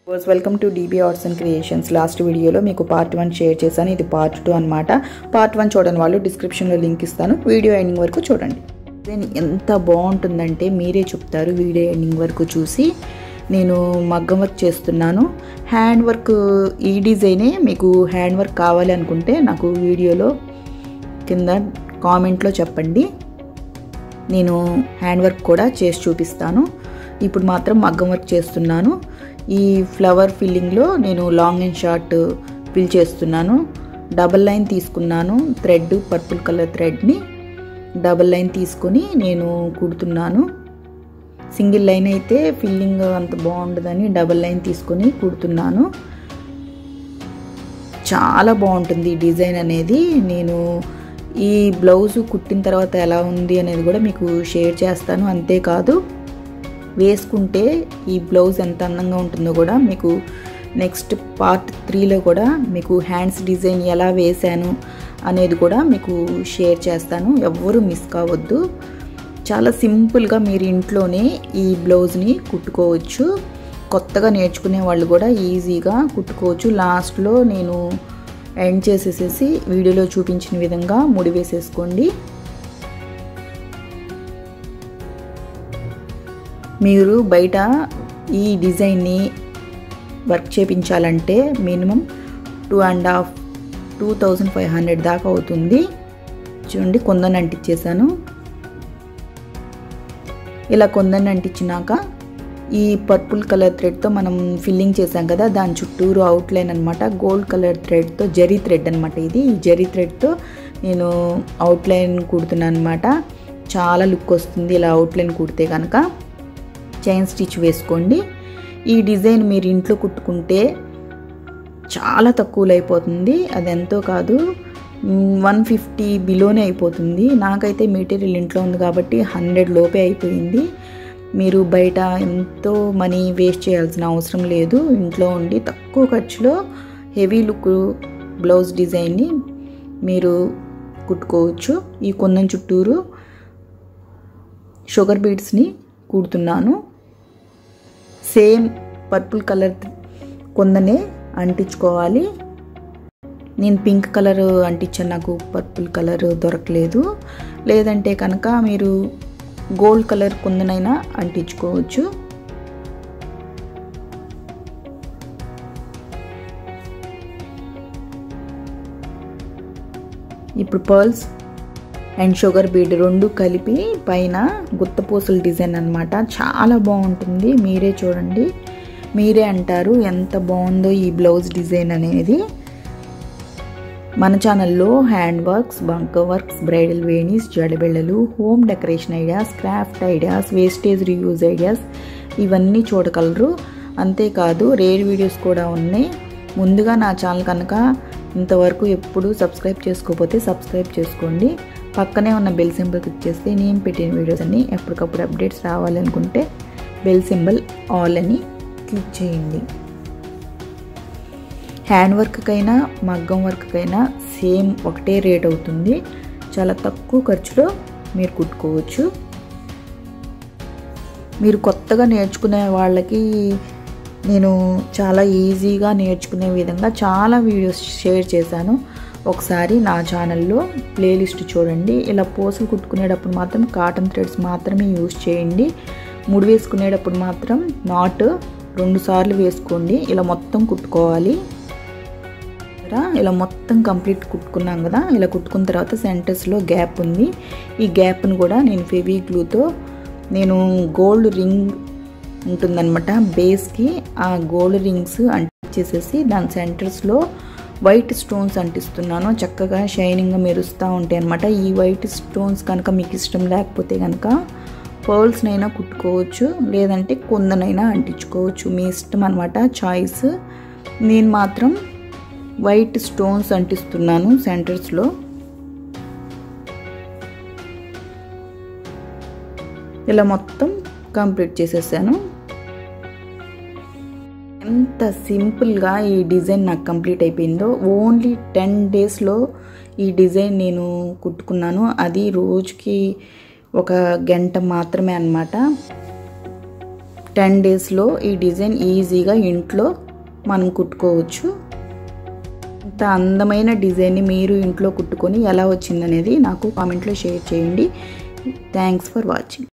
was welcome to DB Arts and Creations last వీడియోలో మీకు part one share చేశాను ఇది పార్ట్ టూ అనమాట పార్ట్ వన్ చూడని వాళ్ళు డిస్క్రిప్షన్లో లింక్ ఇస్తాను వీడియో ఎండింగ్ వరకు చూడండి డిజైన్ ఎంత బాగుంటుందంటే మీరే చెప్తారు వీడియో ఎండింగ్ వరకు చూసి నేను మగ్గం వర్క్ చేస్తున్నాను హ్యాండ్ వర్క్ ఈ డిజైనే మీకు హ్యాండ్ వర్క్ కావాలి అనుకుంటే నాకు వీడియోలో కింద కామెంట్లో చెప్పండి నేను హ్యాండ్ వర్క్ కూడా చేసి చూపిస్తాను ఇప్పుడు మాత్రం మగ్గం వర్క్ చేస్తున్నాను ఈ ఫ్లవర్ ఫిల్లింగ్లో నేను లాంగ్ అండ్ షార్ట్ ఫిల్ చేస్తున్నాను డబల్ లైన్ తీసుకున్నాను థ్రెడ్ పర్పుల్ కలర్ థ్రెడ్ని డబల్ లైన్ తీసుకొని నేను కుడుతున్నాను సింగిల్ లైన్ అయితే ఫిల్లింగ్ అంత బాగుండదని డబల్ లైన్ తీసుకొని కుడుతున్నాను చాలా బాగుంటుంది ఈ డిజైన్ అనేది నేను ఈ బ్లౌజ్ కుట్టిన తర్వాత ఎలా ఉంది అనేది కూడా మీకు షేర్ చేస్తాను అంతేకాదు వేసుకుంటే ఈ బ్లౌజ్ ఎంత అందంగా ఉంటుందో కూడా మీకు నెక్స్ట్ పార్ట్ త్రీలో కూడా మీకు హ్యాండ్స్ డిజైన్ ఎలా వేశాను అనేది కూడా మీకు షేర్ చేస్తాను ఎవ్వరూ మిస్ కావద్దు చాలా సింపుల్గా మీరు ఇంట్లోనే ఈ బ్లౌజ్ని కుట్టుకోవచ్చు కొత్తగా నేర్చుకునే వాళ్ళు కూడా ఈజీగా కుట్టుకోవచ్చు లాస్ట్లో నేను ఎండ్ చేసేసేసి వీడియోలో చూపించిన విధంగా ముడి వేసేసుకోండి మీరు బయట ఈ డిజైన్ని వర్క్ చేపించాలంటే minimum two and half two thousand five hundred దాకా అవుతుంది చూడండి కొందని అంటించేసాను ఇలా కొందని అంటించినాక ఈ పర్పుల్ కలర్ థ్రెడ్తో మనం ఫిల్లింగ్ చేసాం కదా దాని చుట్టూరు అవుట్లైన్ అనమాట గోల్డ్ కలర్ థ్రెడ్తో జరీ థ్రెడ్ అనమాట ఇది ఈ జరీ థ్రెడ్తో నేను అవుట్లైన్ కుడుతున్నాను అనమాట చాలా లుక్ వస్తుంది ఇలా అవుట్లైన్ కుడితే కనుక చైన్ స్టిచ్ వేసుకోండి ఈ డిజైన్ మీరు ఇంట్లో కుట్టుకుంటే చాలా తక్కువలో అయిపోతుంది అది ఎంతో కాదు వన్ ఫిఫ్టీ బిలోనే అయిపోతుంది నాకైతే మెటీరియల్ ఇంట్లో ఉంది కాబట్టి హండ్రెడ్ లోపే అయిపోయింది మీరు బయట ఎంతో మనీ వేస్ట్ చేయాల్సిన అవసరం లేదు ఇంట్లో ఉండి తక్కువ ఖర్చులో హెవీ లుక్ బ్లౌజ్ డిజైన్ని మీరు కుట్టుకోవచ్చు ఈ కొందం చుట్టూరు షుగర్ బీడ్స్ని కుడుతున్నాను సేమ్ పర్పుల్ కలర్ కొందనే అంటించుకోవాలి నేను పింక్ కలర్ అంటించాను నాకు పర్పుల్ కలర్ దొరకలేదు లేదంటే కనుక మీరు గోల్డ్ కలర్ కొందనైనా అంటించుకోవచ్చు ఇప్పుడు పర్ల్స్ అండ్ షుగర్ బీడ్ రెండు కలిపి పైన గుత్తపూసల డిజైన్ అనమాట చాలా బాగుంటుంది మీరే చూడండి మీరే అంటారు ఎంత బాగుందో ఈ బ్లౌజ్ డిజైన్ అనేది మన ఛానల్లో హ్యాండ్ వర్క్స్ బంక వర్క్స్ బ్రైడల్ వేణీస్ జడబిళ్ళలు home decoration ideas craft ideas wastage reviews ideas ఇవన్నీ చూడగలరు అంతేకాదు రేర్ వీడియోస్ కూడా ఉన్నాయి ముందుగా నా ఛానల్ కనుక ఇంతవరకు ఎప్పుడు సబ్స్క్రైబ్ చేసుకోకపోతే సబ్స్క్రైబ్ చేసుకోండి పక్కనే ఉన్న బెల్ సింబల్ క్లిక్ చేస్తే నేను పెట్టిన వీడియోస్ అన్ని ఎప్పటికప్పుడు అప్డేట్స్ రావాలనుకుంటే బెల్ సింబల్ ఆల్ అని క్లిక్ చేయండి హ్యాండ్ వర్క్కైనా మగ్గం వర్క్కైనా సేమ్ ఒకటే రేట్ అవుతుంది చాలా తక్కువ ఖర్చులో మీరు కుట్టుకోవచ్చు మీరు కొత్తగా నేర్చుకునే వాళ్ళకి నేను చాలా ఈజీగా నేర్చుకునే విధంగా చాలా వీడియోస్ షేర్ చేశాను ఒకసారి నా ఛానల్లో ప్లేలిస్ట్ చూడండి ఇలా పూసలు కుట్టుకునేటప్పుడు మాత్రం కాటన్ థ్రెడ్స్ మాత్రమే యూజ్ చేయండి ముడి వేసుకునేటప్పుడు మాత్రం నాట్ రెండు సార్లు వేసుకోండి ఇలా మొత్తం కుట్టుకోవాలి ఇలా మొత్తం కంప్లీట్ కుట్టుకున్నాం కదా ఇలా కుట్టుకున్న తర్వాత సెంటర్స్లో గ్యాప్ ఉంది ఈ గ్యాప్ను కూడా నేను ఫెవీ గ్లూతో నేను గోల్డ్ రింగ్ ఉంటుందన్నమాట బేస్కి ఆ గోల్డ్ రింగ్స్ అంటించేసేసి దాని సెంటర్స్లో వైట్ స్టోన్స్ అంటిస్తున్నాను చక్కగా షైనింగ్గా మెరుస్తూ ఉంటాయి అనమాట ఈ వైట్ స్టోన్స్ కనుక మీకు ఇష్టం లేకపోతే కనుక పర్ల్స్నైనా కుట్టుకోవచ్చు లేదంటే కొందనైనా అంటించుకోవచ్చు మీ ఇష్టం అనమాట చాయిస్ నేను మాత్రం వైట్ స్టోన్స్ అంటిస్తున్నాను సెంటర్స్లో ఇలా మొత్తం కంప్లీట్ చేసేసాను ఎంత సింపుల్గా ఈ డిజైన్ నాకు కంప్లీట్ అయిపోయిందో ఓన్లీ టెన్ డేస్లో ఈ డిజైన్ నేను కుట్టుకున్నాను అది రోజుకి ఒక గంట మాత్రమే అనమాట టెన్ డేస్లో ఈ డిజైన్ ఈజీగా ఇంట్లో మనం కుట్టుకోవచ్చు ఇంత అందమైన డిజైన్ని మీరు ఇంట్లో కుట్టుకొని ఎలా వచ్చిందనేది నాకు కామెంట్లో షేర్ చేయండి థ్యాంక్స్ ఫర్ వాచింగ్